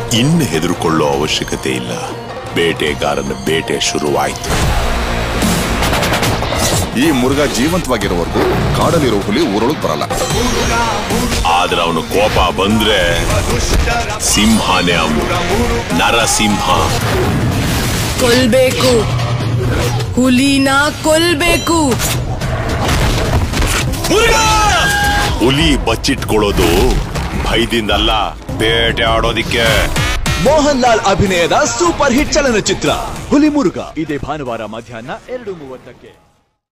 ಇನ್ನು ಹೆದರ್ಕೊಳ್ಳೋ ಅವಶ್ಯಕತೆ ಇಲ್ಲ ಬೇಟೆಗಾರನ ಬೇಟೆ ಶುರುವಾಯ್ತು ಈ ಮುರುಗ ಜೀವಂತವಾಗಿರೋವರೆಗೂ ಕಾಡಲ್ಲಿರೋ ಹುಲಿ ಊರೊಳಗ್ ಬರಲ್ಲ ಆದ್ರೆ ಅವನು ಕೋಪ ಬಂದ್ರೆ ಸಿಂಹನೇ ಅವನು ನರಸಿಂಹ ಕೊಲ್ಬೇಕು ಹುಲಿನ ಕೊಲ್ಬೇಕು ಹುಲಿ ಬಚ್ಚಿಟ್ಕೊಳ್ಳೋದು ಭಯದಿಂದಲ್ಲ ಬೇಟೆ ಆಡೋದಿಕ್ಕೆ ಮೋಹನ್ ಲಾಲ್ ಅಭಿನಯದ ಸೂಪರ್ ಹಿಟ್ ಚಲನಚಿತ್ರ ಹುಲಿ ಮುರುಗ ಇದೇ ಭಾನುವಾರ ಮಧ್ಯಾಹ್ನ ಎರಡು ಮೂವತ್ತಕ್ಕೆ